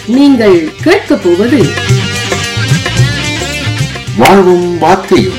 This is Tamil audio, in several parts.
நீங்கள் கேட்கப் போவது வாழ்வும் வார்த்தையும்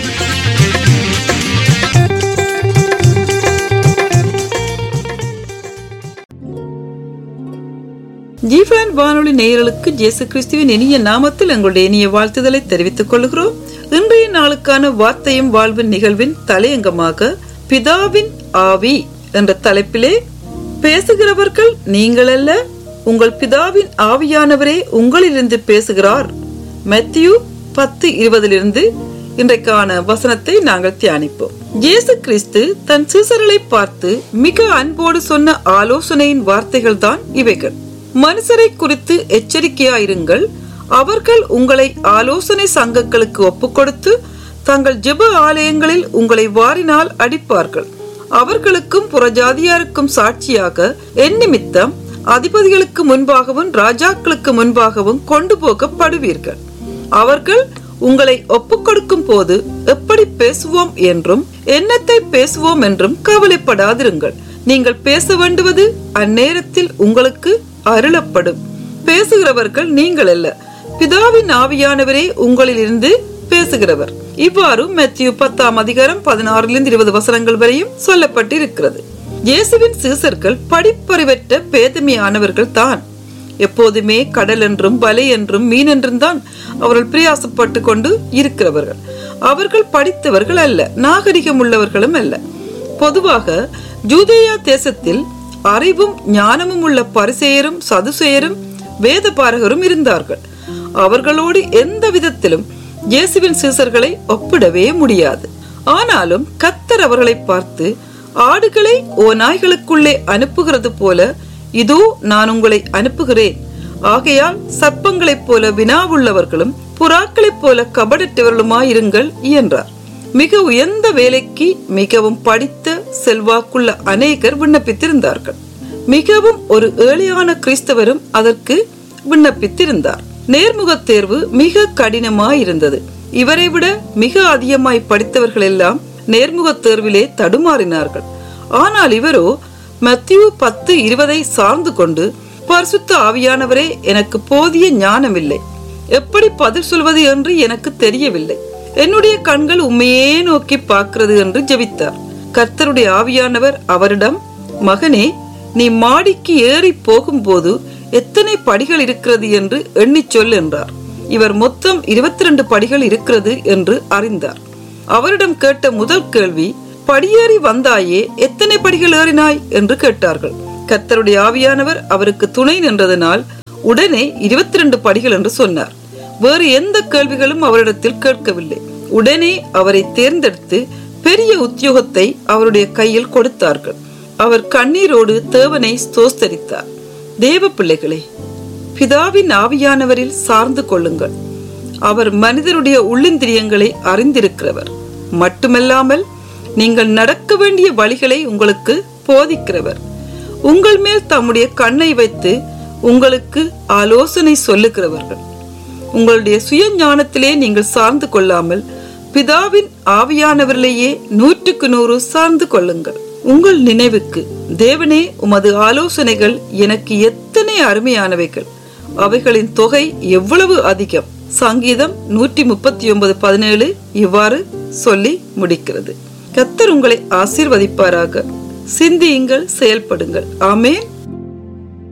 ஜீவன் வானொலி நேயர்களுக்கு இயேசு கிறிஸ்துவின் இனிய நாமத்தில் எங்களுடைய இனிய வாழ்த்துதலை தெரிவித்துக் கொள்கிறோம் இன்றைய நாளுக்கான வார்த்தையும் வாழ்வின் நிகழ்வின் தலையங்கமாக பிதாவின் ஆவி என்ற தலைப்பிலே பேசுகிறவர்கள் நீங்கள் அல்ல உங்கள் பிதாவின் ஆவியானவரே உங்களிலிருந்து பேசுகிறார் மெத்தியூ பத்து இருபதிலிருந்து இன்றைக்கான வசனத்தை நாங்கள் தியானிப்போம் இயேசு கிறிஸ்து தன் சீசர்களை பார்த்து மிக அன்போடு சொன்ன ஆலோசனையின் வார்த்தைகள் தான் இவைகள் மனுஷரை குறித்து எச்சரிக்கையாயிருங்கள் அவர்கள் உங்களை ஆலோசனை சங்கங்களுக்கு ஒப்புக்கொடுத்து தங்கள் ஜெப ஆலயங்களில் உங்களை வாரினால் அடிப்பார்கள் அவர்களுக்கும் புறஜாதியாருக்கும் சாட்சியாக என் நிமித்தம் அதிபதிகளுக்கு முன்பாகவும் ராஜாக்களுக்கு முன்பாகவும் கொண்டு போகப்படுவீர்கள் அவர்கள் உங்களை ஒப்புக்கொடுக்கும் போது எப்படி பேசுவோம் என்றும் என்னத்தை பேசுவோம் என்றும் கவலைப்படாதிருங்கள் நீங்கள் பேச வேண்டுவது அந்நேரத்தில் உங்களுக்கு அருளப்படும் பேசுகிறவர்கள் நீங்கள் அல்ல பிதாவின் ஆவியானவரே உங்களிலிருந்து பேசுகிறவர் இவ்வாறு மெத்தியு பத்தாம் அதிகாரம் பதினாறிலிருந்து இருபது வசனங்கள் வரையும் சொல்லப்பட்டிருக்கிறது இயேசுவின் சீசர்கள் படிப்பறிவற்ற பேதமையானவர்கள் தான் எப்போதுமே கடல் என்றும் வலை என்றும் மீன் என்றும் தான் அவர்கள் பிரயாசப்பட்டு கொண்டு இருக்கிறவர்கள் அவர்கள் படித்தவர்கள் அல்ல நாகரிகம் உள்ளவர்களும் அல்ல பொதுவாக ஜூதேயா தேசத்தில் அறிவும் ஞானமும் உள்ள பரிசெயரும் சதுசெயரும் வேத பாரகரும் இருந்தார்கள் அவர்களோடு எந்த விதத்திலும் இயேசுவின் சீசர்களை ஒப்பிடவே முடியாது ஆனாலும் கத்தர் அவர்களை பார்த்து ஆடுகளை ஓ நாய்களுக்குள்ளே அனுப்புகிறது போல இதோ நான் உங்களை அனுப்புகிறேன் ஆகையால் சர்ப்பங்களைப் போல வினாவுள்ளவர்களும் புறாக்களைப் போல கபடற்றவர்களுமாயிருங்கள் என்றார் மிக உயர்ந்த வேலைக்கு மிகவும் படித்த செல்வாக்குள்ள அநேகர் விண்ணப்பித்திருந்தார்கள் மிகவும் ஒரு ஏழையான கிறிஸ்தவரும் அதற்கு விண்ணப்பித்திருந்தார் நேர்முக தேர்வு மிக கடினமாயிருந்தது இவரை விட மிக அதிகமாய் படித்தவர்கள் எல்லாம் நேர்முக தேர்விலே தடுமாறினார்கள் ஆனால் இவரோ மத்தியு பத்து இருபதை சார்ந்து கொண்டு பரிசுத்த ஆவியானவரே எனக்கு போதிய ஞானமில்லை எப்படி பதில் சொல்வது என்று எனக்கு தெரியவில்லை என்னுடைய கண்கள் உண்மையே நோக்கி பார்க்கிறது என்று ஜெபித்தார் கர்த்தருடைய ஆவியானவர் அவரிடம் மகனே நீ மாடிக்கு ஏறி போகும்போது எத்தனை படிகள் இருக்கிறது என்று எண்ணிச் சொல் என்றார் இவர் மொத்தம் இருபத்தி ரெண்டு படிகள் இருக்கிறது என்று அறிந்தார் அவரிடம் கேட்ட முதல் கேள்வி படியேறி வந்தாயே எத்தனை படிகள் ஏறினாய் என்று கேட்டார்கள் கர்த்தருடைய ஆவியானவர் அவருக்கு துணை நின்றதனால் உடனே இருபத்தி ரெண்டு படிகள் என்று சொன்னார் வேறு எந்த கேள்விகளும் அவரிடத்தில் கேட்கவில்லை உடனே அவரை தேர்ந்தெடுத்து பெரிய உத்தியோகத்தை அவருடைய கையில் கொடுத்தார்கள் அவர் கண்ணீரோடு தேவனை ஸ்தோஸ்தரித்தார் தேவ பிள்ளைகளே பிதாவின் ஆவியானவரில் சார்ந்து கொள்ளுங்கள் அவர் மனிதருடைய உள்ளிந்திரியங்களை அறிந்திருக்கிறவர் மட்டுமல்லாமல் நீங்கள் நடக்க வேண்டிய வழிகளை உங்களுக்கு போதிக்கிறவர் உங்கள் மேல் தம்முடைய கண்ணை வைத்து உங்களுக்கு ஆலோசனை சொல்லுகிறவர்கள் உங்களுடைய சுய ஞானத்திலே நீங்கள் சார்ந்து கொள்ளாமல் பிதாவின் ஆவியானவரிலேயே நூற்றுக்கு நூறு சார்ந்து கொள்ளுங்கள் உங்கள் நினைவுக்கு தேவனே உமது ஆலோசனைகள் எனக்கு எத்தனை அருமையானவைகள் அவைகளின் தொகை எவ்வளவு அதிகம் சங்கீதம் நூற்றி முப்பத்தி ஒன்பது பதினேழு இவ்வாறு சொல்லி முடிக்கிறது கத்தர் உங்களை ஆசீர்வதிப்பாராக சிந்தியுங்கள் செயல்படுங்கள் ஆமேன்